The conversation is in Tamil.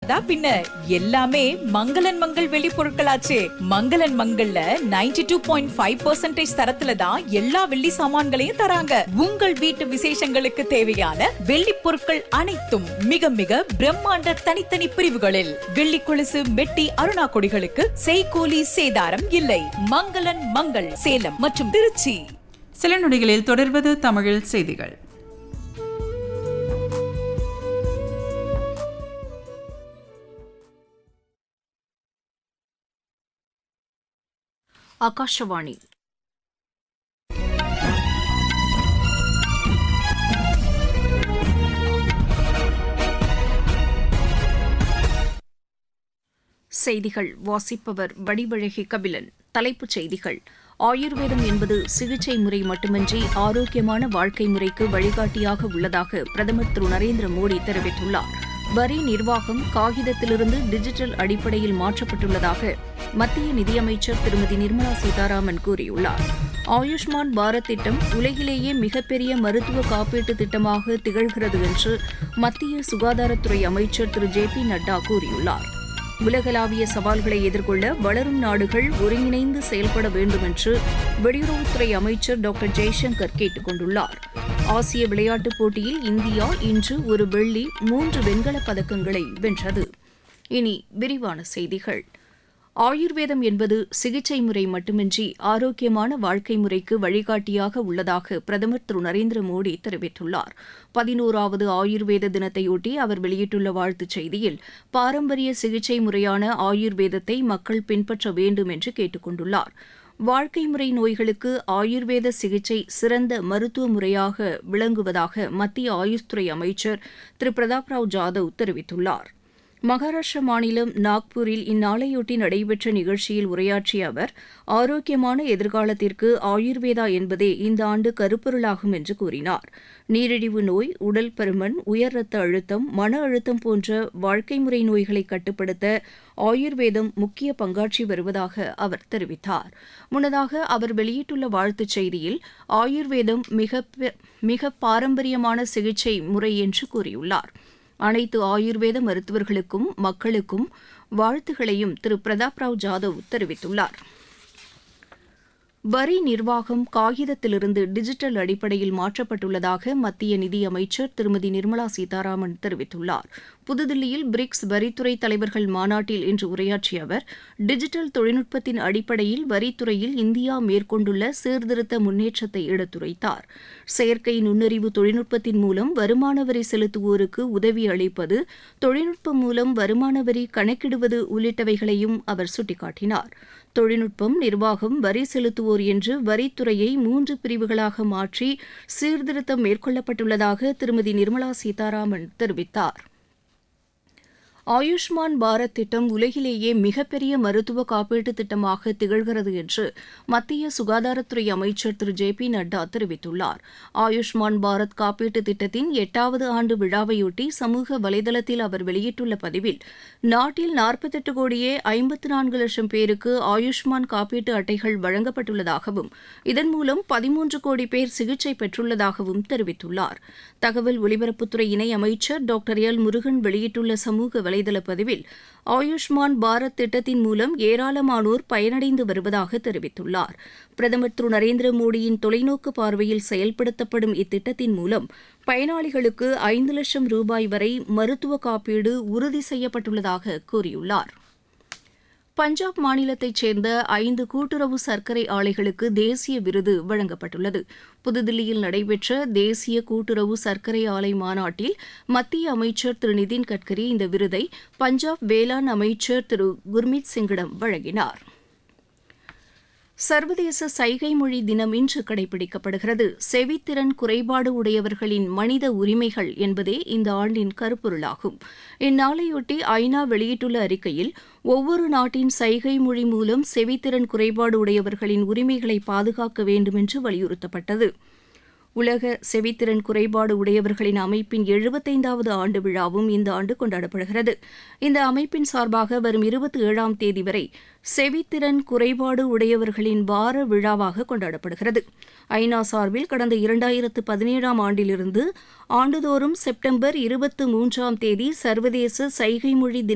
கிடையாதா பின்ன எல்லாமே மங்களன் மங்கள் வெளி பொருட்களாச்சே மங்களன் மங்கள்ல 92.5% டூ பாயிண்ட் ஃபைவ் தரத்துல தான் எல்லா வெள்ளி சாமான்களையும் தராங்க உங்கள் வீட்டு விசேஷங்களுக்கு தேவையான வெள்ளி பொருட்கள் அனைத்தும் மிக மிக பிரம்மாண்ட தனித்தனி பிரிவுகளில் வெள்ளி கொலுசு மெட்டி அருணா கொடிகளுக்கு செய்கூலி சேதாரம் இல்லை மங்களன் மங்கள் சேலம் மற்றும் திருச்சி சில நொடிகளில் தொடர்வது தமிழில் செய்திகள் ಆಕಾಶವಾಣಿ செய்திகள் வாசிப்பவர் வடிவழகி கபிலன் தலைப்புச் செய்திகள் ஆயுர்வேதம் என்பது சிகிச்சை முறை மட்டுமின்றி ஆரோக்கியமான வாழ்க்கை முறைக்கு வழிகாட்டியாக உள்ளதாக பிரதமர் திரு நரேந்திர மோடி தெரிவித்துள்ளார் வரி நிர்வாகம் காகிதத்திலிருந்து டிஜிட்டல் அடிப்படையில் மாற்றப்பட்டுள்ளதாக மத்திய நிதியமைச்சர் திருமதி நிர்மலா சீதாராமன் கூறியுள்ளார் ஆயுஷ்மான் பாரத் திட்டம் உலகிலேயே மிகப்பெரிய மருத்துவ காப்பீட்டு திட்டமாக திகழ்கிறது என்று மத்திய சுகாதாரத்துறை அமைச்சர் திரு ஜே பி நட்டா கூறியுள்ளார் உலகளாவிய சவால்களை எதிர்கொள்ள வளரும் நாடுகள் ஒருங்கிணைந்து செயல்பட வேண்டும் என்று வெளியுறவுத்துறை அமைச்சர் டாக்டர் ஜெய்சங்கர் கேட்டுக் கொண்டுள்ளார் ஆசிய விளையாட்டுப் போட்டியில் இந்தியா இன்று ஒரு வெள்ளி மூன்று வெண்கலப் பதக்கங்களை வென்றது இனி விரிவான செய்திகள் ஆயுர்வேதம் என்பது சிகிச்சை முறை மட்டுமின்றி ஆரோக்கியமான வாழ்க்கை முறைக்கு வழிகாட்டியாக உள்ளதாக பிரதமர் திரு நரேந்திர மோடி தெரிவித்துள்ளார் பதினோராவது ஆயுர்வேத தினத்தையொட்டி அவர் வெளியிட்டுள்ள வாழ்த்துச் செய்தியில் பாரம்பரிய சிகிச்சை முறையான ஆயுர்வேதத்தை மக்கள் பின்பற்ற வேண்டும் என்று கேட்டுக் கொண்டுள்ளார் வாழ்க்கை முறை நோய்களுக்கு ஆயுர்வேத சிகிச்சை சிறந்த மருத்துவ முறையாக விளங்குவதாக மத்திய ஆயுஷ்துறை அமைச்சர் திரு பிரதாப் ராவ் ஜாதவ் தெரிவித்துள்ளார் மகாராஷ்டிர மாநிலம் நாக்பூரில் இந்நாளையொட்டி நடைபெற்ற நிகழ்ச்சியில் உரையாற்றிய அவர் ஆரோக்கியமான எதிர்காலத்திற்கு ஆயுர்வேதா என்பதே இந்த ஆண்டு கருப்பொருளாகும் என்று கூறினார் நீரிழிவு நோய் உடல் பருமன் உயர் ரத்த அழுத்தம் மன அழுத்தம் போன்ற வாழ்க்கை முறை நோய்களை கட்டுப்படுத்த ஆயுர்வேதம் முக்கிய பங்காற்றி வருவதாக அவர் தெரிவித்தார் முன்னதாக அவர் வெளியிட்டுள்ள வாழ்த்துச் செய்தியில் ஆயுர்வேதம் மிக மிக பாரம்பரியமான சிகிச்சை முறை என்று கூறியுள்ளார் அனைத்து ஆயுர்வேத மருத்துவர்களுக்கும் மக்களுக்கும் வாழ்த்துகளையும் திரு பிரதாப் ராவ் ஜாதவ் தெரிவித்துள்ளார் வரி நிர்வாகம் காகிதத்திலிருந்து டிஜிட்டல் அடிப்படையில் மாற்றப்பட்டுள்ளதாக மத்திய நிதியமைச்சர் திருமதி நிர்மலா சீதாராமன் தெரிவித்துள்ளார் புதுதில்லியில் பிரிக்ஸ் வரித்துறை தலைவர்கள் மாநாட்டில் இன்று உரையாற்றிய அவர் டிஜிட்டல் தொழில்நுட்பத்தின் அடிப்படையில் வரித்துறையில் இந்தியா மேற்கொண்டுள்ள சீர்திருத்த முன்னேற்றத்தை எடுத்துரைத்தார் செயற்கை நுண்ணறிவு தொழில்நுட்பத்தின் மூலம் வருமான வரி செலுத்துவோருக்கு உதவி அளிப்பது தொழில்நுட்பம் மூலம் வருமான வரி கணக்கிடுவது உள்ளிட்டவைகளையும் அவர் சுட்டிக்காட்டினார் தொழில்நுட்பம் நிர்வாகம் வரி செலுத்துவோர் என்று வரித்துறையை மூன்று பிரிவுகளாக மாற்றி சீர்திருத்தம் மேற்கொள்ளப்பட்டுள்ளதாக திருமதி நிர்மலா சீதாராமன் தெரிவித்தார் ஆயுஷ்மான் பாரத் திட்டம் உலகிலேயே மிகப்பெரிய மருத்துவ காப்பீட்டு திட்டமாக திகழ்கிறது என்று மத்திய சுகாதாரத்துறை அமைச்சர் திரு ஜே பி நட்டா தெரிவித்துள்ளார் ஆயுஷ்மான் பாரத் காப்பீட்டு திட்டத்தின் எட்டாவது ஆண்டு விழாவையொட்டி சமூக வலைதளத்தில் அவர் வெளியிட்டுள்ள பதிவில் நாட்டில் நாற்பத்தெட்டு கோடியே ஐம்பத்து நான்கு லட்சம் பேருக்கு ஆயுஷ்மான் காப்பீட்டு அட்டைகள் வழங்கப்பட்டுள்ளதாகவும் இதன் மூலம் பதிமூன்று கோடி பேர் சிகிச்சை பெற்றுள்ளதாகவும் தெரிவித்துள்ளார் தகவல் ஒலிபரப்புத்துறை இணை அமைச்சர் டாக்டர் எல் முருகன் வெளியிட்டுள்ள சமூக வலைதள பதிவில் ஆயுஷ்மான் பாரத் திட்டத்தின் மூலம் ஏராளமானோர் பயனடைந்து வருவதாக தெரிவித்துள்ளார் பிரதமர் திரு நரேந்திர மோடியின் தொலைநோக்கு பார்வையில் செயல்படுத்தப்படும் இத்திட்டத்தின் மூலம் பயனாளிகளுக்கு ஐந்து லட்சம் ரூபாய் வரை மருத்துவ காப்பீடு உறுதி செய்யப்பட்டுள்ளதாக கூறியுள்ளார் பஞ்சாப் மாநிலத்தைச் சேர்ந்த ஐந்து கூட்டுறவு சர்க்கரை ஆலைகளுக்கு தேசிய விருது வழங்கப்பட்டுள்ளது புதுதில்லியில் நடைபெற்ற தேசிய கூட்டுறவு சர்க்கரை ஆலை மாநாட்டில் மத்திய அமைச்சர் திரு நிதின் கட்கரி இந்த விருதை பஞ்சாப் வேளாண் அமைச்சர் திரு குர்மித் சிங்கிடம் வழங்கினார் சர்வதேச சைகை மொழி தினம் இன்று கடைபிடிக்கப்படுகிறது செவித்திறன் குறைபாடு உடையவர்களின் மனித உரிமைகள் என்பதே இந்த ஆண்டின் கருப்பொருளாகும் இந்நாளையொட்டி ஐநா வெளியிட்டுள்ள அறிக்கையில் ஒவ்வொரு நாட்டின் சைகை மொழி மூலம் செவித்திறன் குறைபாடு உடையவர்களின் உரிமைகளை பாதுகாக்க வேண்டும் என்று வலியுறுத்தப்பட்டது உலக செவித்திறன் குறைபாடு உடையவர்களின் அமைப்பின் எழுபத்தைந்தாவது ஆண்டு விழாவும் இந்த ஆண்டு கொண்டாடப்படுகிறது இந்த அமைப்பின் சார்பாக வரும் இருபத்தி ஏழாம் தேதி வரை செவித்திறன் குறைபாடு உடையவர்களின் வார விழாவாக கொண்டாடப்படுகிறது ஐநா சார்பில் கடந்த இரண்டாயிரத்து பதினேழாம் ஆண்டிலிருந்து ஆண்டுதோறும் செப்டம்பர் இருபத்து மூன்றாம் தேதி சர்வதேச சைகை மொழி தின